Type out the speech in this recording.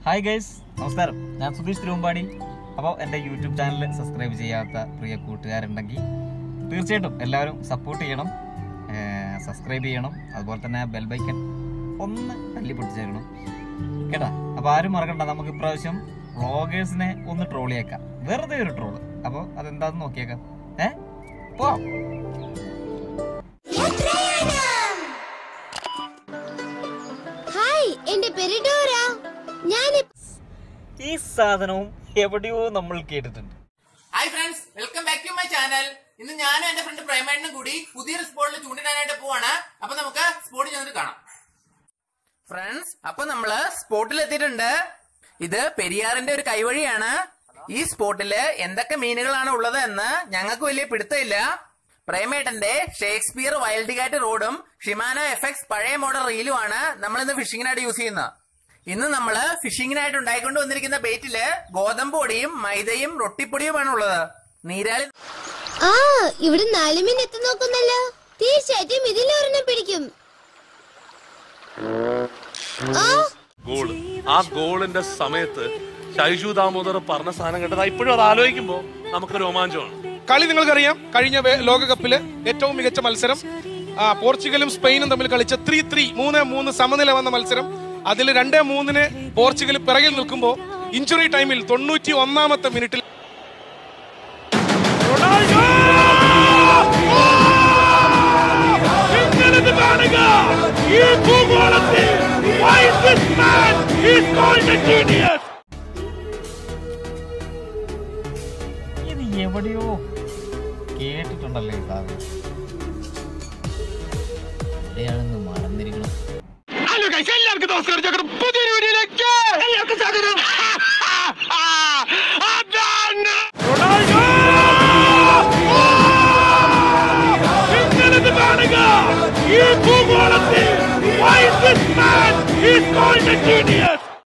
Hi guys നമസ്കാരം ഞാൻ സുധീഷ് തിരുവമ്പാടി അപ്പോൾ എൻ്റെ യൂട്യൂബ് ചാനൽ സബ്സ്ക്രൈബ് ചെയ്യാത്ത പ്രിയ കൂട്ടുകാരുണ്ടെങ്കിൽ തീർച്ചയായിട്ടും എല്ലാവരും സപ്പോർട്ട് ചെയ്യണം സബ്സ്ക്രൈബ് ചെയ്യണം അതുപോലെ തന്നെ ബെൽ ബൈക്കൻ ഒന്ന് തല്ലി പൊട്ടിച്ചേക്കണം കേട്ടാ അപ്പോൾ ആരും മറക്കണ്ട നമുക്ക് ഇപ്രാവശ്യം വ്ളോഗേഴ്സിനെ ഒന്ന് ട്രോളിയേക്കാം വെറുതെ ഒരു ട്രോള് അപ്പോൾ അതെന്താന്ന് നോക്കിയേക്കാം ഏ പോവാം ഹായ് എന്റെ പേര് ഡോറ ഞാൻ ഈ സാധനവും എവിടെയോ നമ്മൾ കേട്ടിട്ടുണ്ട് hi friends welcome back to my channel ഇന്ന് ഞാനും എന്റെ ഫ്രണ്ട് പ്രേമേട്ടനും കൂടി പുതിയൊരു സ്പോട്ടിൽ ചൂണ്ടിടാനായിട്ട് പോവാണ് അപ്പൊ നമുക്ക് സ്പോട്ടിൽ ചെന്നിട്ട് കാണാം ഫ്രണ്ട്സ് അപ്പൊ നമ്മള് സ്പോട്ടിൽ എത്തിയിട്ടുണ്ട് ഇത് പെരിയാറിന്റെ ഒരു കൈവഴിയാണ് ഈ സ്പോട്ടില് എന്തൊക്കെ മീനുകളാണ് ഉള്ളത് എന്ന് ഞങ്ങൾക്ക് വലിയ പിടുത്തമില്ല പ്രേമേട്ടന്റെ ഷേക്സ്പിയർ വൈൽഡ് കാറ്റ് റോഡും ഷിമാനോ എഫക്സ് പഴയ മോഡൽ റീലുമാണ് നമ്മൾ ഇന്ന് ഫിഷിങ്ങിനായിട്ട് യൂസ് ചെയ്യുന്നത് ഇന്ന് നമ്മള് ഫിഷിങ്ങിനായിട്ട് ഉണ്ടായിക്കൊണ്ട് വന്നിരിക്കുന്ന ബേറ്റില് ഗോതമ്പ് പൊടിയും മൈദയും റൊട്ടിപ്പൊടിയുമാണ് ഉള്ളത് നീരാളി ആ ഇവിടെ നാല് മീൻ എത്തി നോക്കുന്നല്ലോ തീർച്ചയായിട്ടും ഇതിലൊരെണ്ണം പിടിക്കും ആ ഗോൾ ആ ഗോളിന്റെ സമയത്ത് ഷൈജു ദാമോദർ പറഞ്ഞ സാധനം കേട്ടത് ഇപ്പോഴും അത് ആലോചിക്കുമ്പോ നമുക്ക് രോമാഞ്ചമാണ് കളി നിങ്ങൾക്കറിയാം കഴിഞ്ഞ വേ- ലോകകപ്പില് ഏറ്റവും മികച്ച മത്സരം ആ, പോർച്ചുഗലും സ്പെയിനും തമ്മിൽ കളിച്ച ത്രീ ത്രീ മൂന്ന് മൂന്ന് സമനില വന്ന മത്സരം അതിൽ രണ്ട് മൂന്നിന് പോർച്ചുഗൽ പിറകിൽ നിൽക്കുമ്പോൾ ഇഞ്ചുറി ടൈമിൽ തൊണ്ണൂറ്റി ഒന്നാമത്തെ മിനിറ്റിൽ ഇത് എവിടെയോ കേട്ടിട്ടുണ്ടല്ലോ ഈ സാധനം എവിടെയാണെന്ന് മറന്നിരിക്കണം ഹലോ ഗൈസ് എല്ലാവർക്കും നമസ്കാരം ഞങ്ങളുടെ പുതിയൊരു വീഡിയോയിലേക്ക് എല്ലാവർക്കും സ്വാഗതം അതാണ് റൊണാൾഡോ! ഇങ്ങനത് കാണുക ഈ ഭൂഗോളത്തിൽ why is this man? He's called a genius.